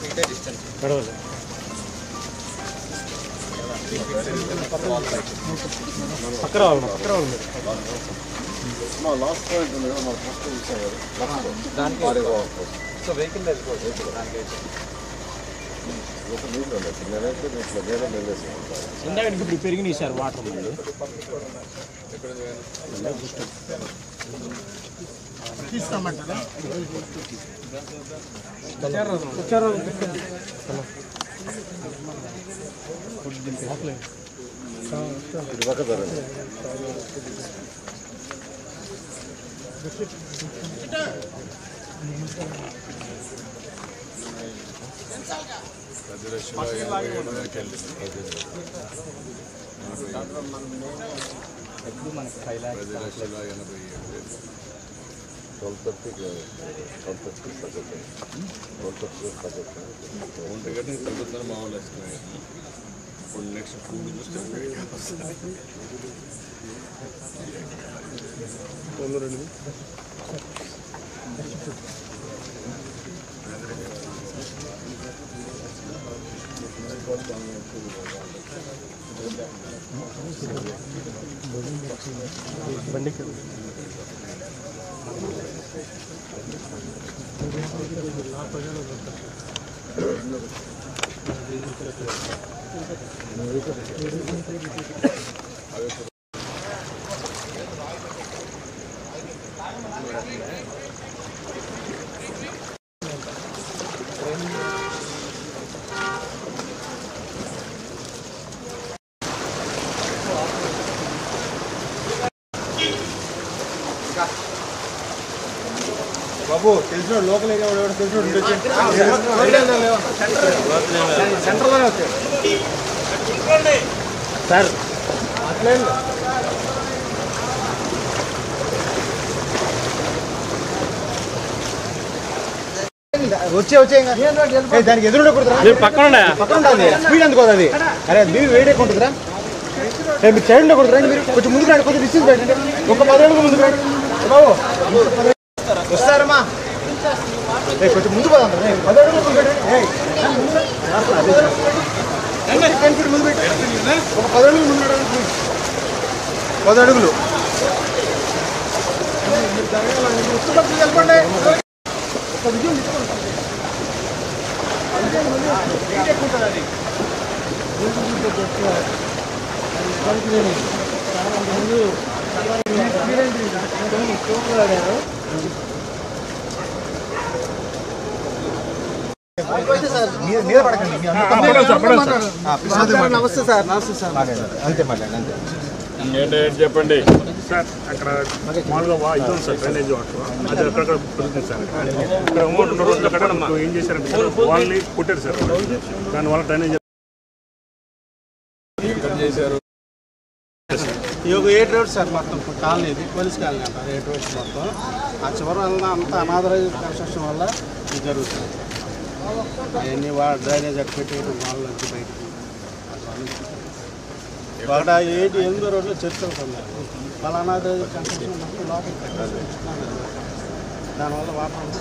పక్కన వాళ్ళు పక్కన వాళ్ళు మీరు. మా లాస్ట్ పాయింట్ ఉంది కదా మన ఫస్ట్ ఇచ్చాం కదా దానికి సో వెహికల్ వెళ్ళిపోవచ్చు దానికి ఒక నీళ్ళు ఉండదు నేనైతే ఇట్లా నేల వెళ్ళేసి ఇందాక ఇప్పుడు పెరిగినాయి సార్ వాటర్ మళ్ళీ ఇది పక్క జరగదు ట్వెల్వ్ థర్టీకి ట్వెల్వ్ థర్టీ తగ్గుతుంది ట్వెల్వ్ థర్టీ తగ్గుతుంది ఒంటి గంటకి తగ్గుతుందని మా వాళ్ళు వేసుకున్నారు ఇప్పుడు నెక్స్ట్ ఫుడ్ చూస్తే బండికి బాబు తెలిసిన లోకల్ ఏరియా వాడు తెలిసిన సెంటర్లోనే వచ్చాడు సార్ అట్లే వచ్చే వచ్చే ఇంకా. ఏ, దానికి ఎదురుండే కుడుతురా పక్కన పక్కన ఉంటుంది స్పీడ్ ఎందుకు అది అరే మీరు వేడే కొంటుందిరా ఏ, మీరు సైడ్ ఉండే కుడుతురా మీరు కొంచెం ముందుకు రండి కొంచెం డిస్టెన్స్ పెట్టండి ఒక పది అడుగులు ముందుకు రండి ఏ బాబు వస్తారమ్మా ఏ, కొంచెం ముందు పోదాం రా. ఏ, పది అడుగులు ముందు పెట్టండి ఏ, ముందు రా. అదే. టెన్ ఫీట్ ముందు పెట్టి ఒక పది అడుగులు ముందు నడవండి. పది అడుగులు మీరు జరగాలి. మీరు వస్తున్నప్పుడు వెళ్ళిపోండి. ఒక విజయం తీసుకోండి. విజయం ఉంది. వెయిట్ ఎక్కువ ఉంటుంది అది. మీద మీద పడకండి మీ అందరూ నమస్తే సార్ నమస్తే సార్ అంతే మాట్లాడండి అంతే ఏంటంటే చెప్పండి సార్ అక్కడ మామూలుగా వా- ఇది ఉంది సార్ డ్రైనేజ్ వాటర్ అది అక్కడక్కడ పెరుగుతుంది సార్ ఇక్కడ అమౌంట్ ఉన్న రోజులు అక్కడ మనకు ఏం చేశారంటే సార్ వాళ్ళని కొట్టారు సార్ దానివల్ల డ్రైనేజ్ ఈ ఒక ఎయిట్ రోడ్ సార్ మొత్తం కాలనీ ఇది పోలీస్ కాలనీ అంటారు ఎయిట్ రోడ్స్ మొత్తం ఆ చివరి వల్ల అంతా అనాథరైజ్ కన్స్ట్రక్షన్ వల్ల ఇది జరుగుతుంది అవన్నీ వాళ్ళ డ్రైనేజ్ అక్కడ పెట్టేయడం వాళ్ళ నుంచి బయటకు ఒకట ఎయిట్ ఎనిమిదో రోడ్లో చర్చలు ఉన్నాయి వాళ్ళ అనాథరైజ్ కన్స్ట్రక్షన్ మొత్తం లోపల పెట్టారు దానివల్ల వాటర్ అంతా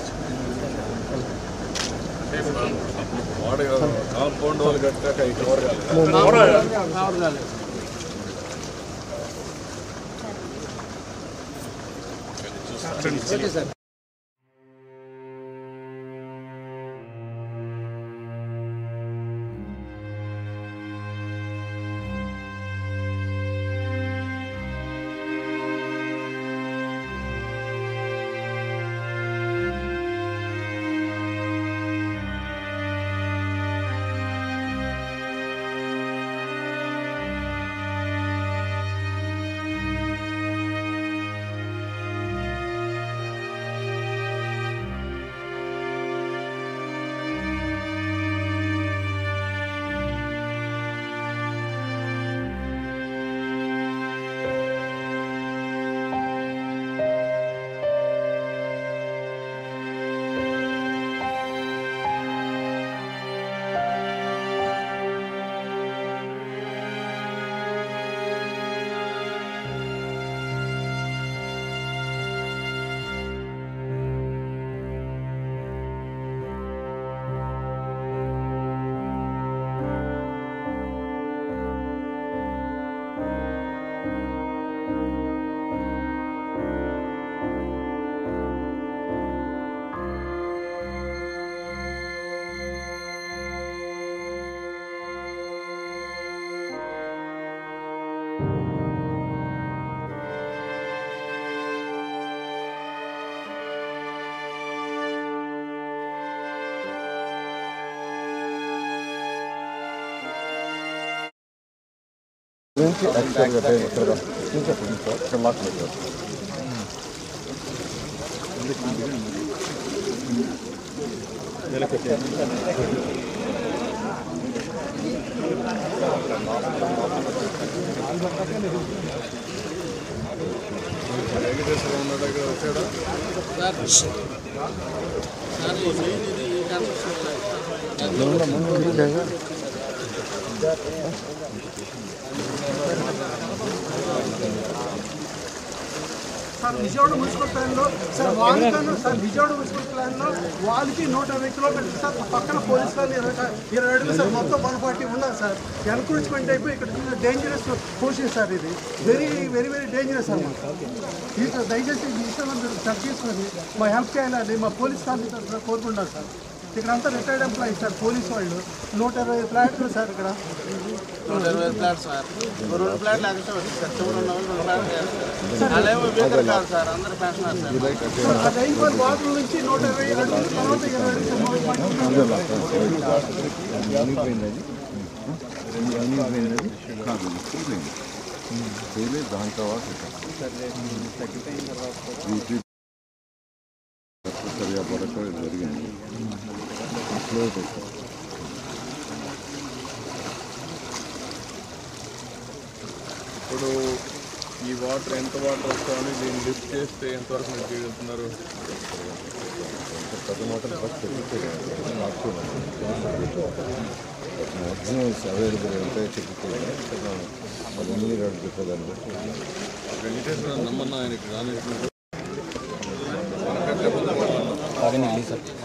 వాడు కాంపౌండ్ వాళ్ళు కట్టాక ఇటు వరకు రావడం కాలేదు నుంచి యాక్చువల్గా డ్రైన్ ఇక్కడ చూసేప్పుడు ఇక్కడ లాక్ పెట్టారు వెంకటేశ్వర ఉన్న దగ్గర వచ్చాడా సార్ ఈ మెయిన్ ఇది ఈ కన్స్ట్రక్షన్ సార్ విజయవాడ మున్సిపల్ ప్లాన్లో సార్ వాళ్ళకన్నా సార్ విజయవాడ మున్సిపల్ ప్లాన్లో వాళ్ళకి నూట ఇరవై కిలోమీటర్లు సార్ పక్కన పోలీస్ వాళ్ళు ఇరవై ఇరవై అడుగులు సార్ మొత్తం వన్ ఫార్టీ ఉన్నారు సార్ ఎన్క్రోచ్మెంట్ అయిపోయి ఇక్కడ డేంజరస్ పొజిషన్ సార్ ఇది very very very dangerous sir మాకు ఈ సార్ దయచేసి ఈ విషయంలో మీరు చెక్ చేసుకొని మా హెల్ప్ చేయాలని మా పోలీస్ వాళ్ళు కోరుకుంటారు సార్ ఇక్కడ అంతా రిటైర్డ్ ఎంప్లాయీస్ సార్ పోలీస్ వాళ్ళు నూట ఇరవై ఫ్లాట్లు సార్ ఇక్కడ నూట ఇరవై ప్లాట్ సార్ ఓ రెండు ప్లాట్లు ఎక్స్ట్రా వచ్చి సార్ చివరి ఉన్న వాళ్ళు రెండు ప్లాట్లు వేస్తారు. వాళ్ళేమో బీకర్ కాదు సార్ అందరు పెన్షనర్ సార్ ఆ రైన్ ఫాల్ బాత్రూమ్ నుంచి నూట ఇరవై అడుగులు తర్వాత ఇరవై అడుగులు అనిపోయింది అది అనిపోయినది కాదు కూలింగ్ కూలి దాని తర్వాత వీటి సరిగా పడక జరిగింది స్లో పెట్టారు ఇప్పుడు ఈ వాటర్ ఎంత వాటర్ వస్తామని దీన్ని లిఫ్ట్ చేస్తే ఎంతవరకు మీరు చేయగలుగుతున్నారు పెద్ద మోటార్ ఫస్ట్ చెప్తే మ్యాక్సిమం అవైలబుల్ ఉంటాయి చెప్తే అది నీరు అడుగుతుందని బట్టి వెంకటేశ్వర నమ్మన్నా ఆయన ఇక్కడ రాలేదు బాగానే వెళ్ళి సార్